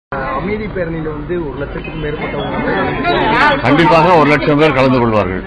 அமைதி பேரணியில வந்து ஒரு லட்சத்துக்கும் மேற்பட்டவங்க கண்டிப்பாக ஒரு லட்சம் பேர் கலந்து கொள்வார்கள்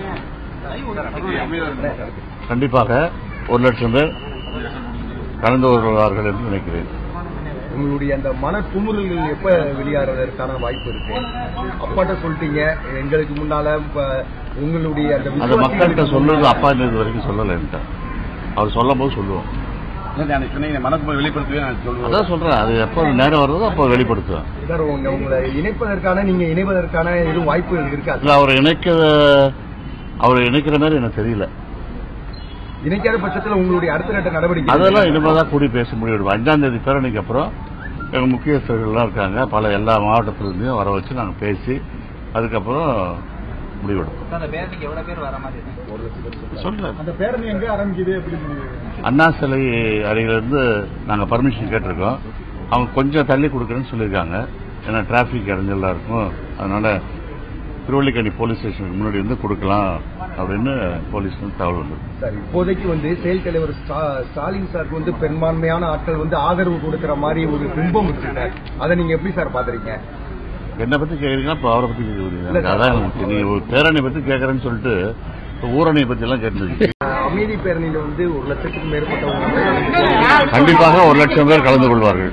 கண்டிப்பாக ஒரு லட்சம் பேர் கலந்து கொள்வார்கள் என்று நினைக்கிறேன் உங்களுடைய அந்த மன குமுறல்கள் எப்ப வெளியாறதற்கான வாய்ப்பு இருக்கு அப்பாட்ட சொல்லிட்டீங்க எங்களுக்கு முன்னால இப்ப உங்களுடைய அந்த அந்த மக்கள்கிட்ட விசுவாசிகளுக்கு சொல்றது அப்பா இது வரைக்கும் சொல்லலை என்கிட்ட அவர் சொல்லும் போது சொல்லுவோம் மனக்குமுறை வெளிப்படுத்தவே நான் சொல்லுவேன் அதான் சொல்றேன் அது எப்போ நேரம் வருதோ அப்போ வெளிப்படுத்துவேன் சார் உங்க உங்களை இணைப்பதற்கான நீங்க இணைவதற்கான எதுவும் வாய்ப்புகள் இருக்காது இல்ல அவர் இணைக்க அவர் இணைக்கிற மாதிரி எனக்கு தெரியல இணைக்காத பட்சத்துல உங்களுடைய அடுத்த கட்ட நடவடிக்கை அதெல்லாம் இனிமே தான் கூடி பேச முடியும் அஞ்சாம் தேதி பேரணிக்கு அப்புறம் எங்க முக்கியஸ்தர்கள்லாம் இருக்காங்க பல எல்லா மாவட்டத்திலிருந்தும் வர வச்சு நாங்கள் பேசி அதுக்கப்புறம் முடிவெடுப்போம் அந்த பேரணிக்கு எவ்வளவு பேர் வர மாதிரி இருக்கு சொல்றேன் அந்த பேரணி எங்க ஆரம்பிக்குது அப்படின்னு அண்ணா சிலை அருகிலிருந்து நாங்கள் பர்மிஷன் கேட்டிருக்கோம் அவங்க கொஞ்சம் தள்ளி கொடுக்குறேன்னு சொல்லியிருக்காங்க ஏன்னா டிராஃபிக் இடைஞ்சலாக இருக்கும் அதனால திருவள்ளிக்கணி போலீஸ் ஸ்டேஷனுக்கு முன்னாடி வந்து கொடுக்கலாம் அப்படின்னு போலீஸ் வந்து தகவல் வந்தது சார் இப்போதைக்கு வந்து செயல் தலைவர் ஸ்டா- ஸ்டாலின் சாருக்கு வந்து பெரும்பான்மையான ஆட்கள் வந்து ஆதரவு கொடுக்கிற மாதிரி ஒரு பிம்பம் இருக்கு சார் அதை நீங்க எப்படி சார் பாக்குறீங்க என்னை பத்தி கேக்குறீங்களா இப்போ அவரை பத்தி இல்ல கேட்குறீங்க சார். அதான் எனக்கு நீங்க ஒரு பேரணி பத்தி கேட்கறேன்னு சொல்லிட்டு இப்போ ஊரணி பத்தி எல்லாம் கேட்டு அமைதி பேரணியில வந்து ஒரு லட்சத்துக்கும் மேற்பட்டவங்க கண்டிப்பாக ஒரு லட்சம் பேர் கலந்து கொள்வார்கள்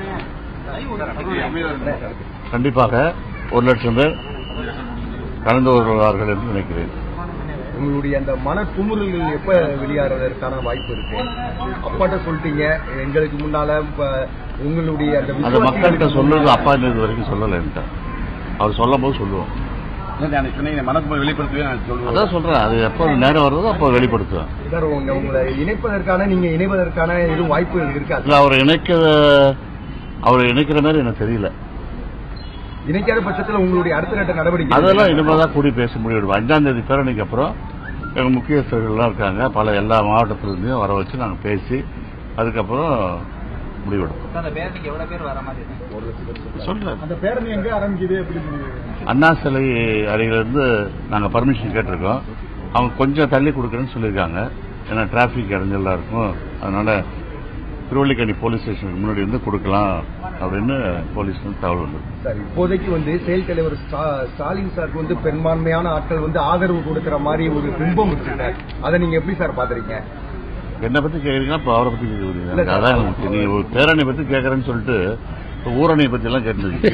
கண்டிப்பாக ஒரு லட்சம் பேர் கலந்து கொள்வார்கள் என்று நினைக்கிறேன் உங்களுடைய அந்த மன குமுறல்கள் எப்ப வெளியாறதற்கான வாய்ப்பு இருக்கு அப்பாட்ட சொல்லிட்டீங்க எங்களுக்கு முன்னால இப்ப உங்களுடைய அந்த அந்த விசுவாசிகளுக்கு மக்கள்கிட்ட சொல்றது அப்பா இது வரைக்கும் சொல்லலை என்கிட்ட அவர் சொல்லும் போது சொல்லுவோம் மனக்குமுறை வெளிப்படுத்தவே நான் சொல்லுவேன் அதான் சொல்றேன் அது எப்போ நேரம் வருதோ அப்போ வெளிப்படுத்துவேன் சார் உங்க உங்களை இணைப்பதற்கான நீங்க இணைவதற்கான எதுவும் வாய்ப்புகள் இருக்காது இல்ல அவர் இணைக்க அவர் இணைக்கிற மாதிரி எனக்கு தெரியல இணைக்காத பட்சத்துல உங்களுடைய அடுத்த கட்ட நடவடிக்கை அதெல்லாம் இனிமே தான் கூடி பேச முடியும் அஞ்சாம் தேதி பேரணிக்கு அப்புறம் எங்க முக்கியஸ்தர்கள்லாம் இருக்காங்க பல எல்லா மாவட்டத்திலிருந்தும் வர வச்சு நாங்கள் பேசி அதுக்கப்புறம் முடிவெடுப்போம் அந்த பேரணிக்கு எவ்வளவு பேர் வர மாதிரி இருக்கு சொல்றேன் அந்த பேரணி எங்க ஆரம்பிக்குது அப்படின்னு அண்ணா சிலை அருகிலிருந்து நாங்கள் பர்மிஷன் கேட்டிருக்கோம் அவங்க கொஞ்சம் தள்ளி கொடுக்குறேன்னு சொல்லியிருக்காங்க ஏன்னா டிராஃபிக் இடைஞ்சலாக இருக்கும் அதனால திருவள்ளிக்கணி போலீஸ் ஸ்டேஷனுக்கு முன்னாடி வந்து கொடுக்கலாம் அப்படின்னு போலீஸ் வந்து தகவல் வந்தது சார் இப்போதைக்கு வந்து செயல் தலைவர் ஸ்டா- ஸ்டாலின் சாருக்கு வந்து பெரும்பான்மையான ஆட்கள் வந்து ஆதரவு கொடுக்கிற மாதிரி ஒரு பிம்பம் இருக்கு சார் அதை நீங்க எப்படி சார் பாக்குறீங்க என்னை பத்தி கேக்குறீங்களா இப்போ அவரை பத்தி இல்ல கேட்குறீங்க சார். அதான் எனக்கு நீங்க ஒரு பேரணி பத்தி கேட்கறேன்னு சொல்லிட்டு இப்போ ஊரணி பத்தி எல்லாம் கேட்டு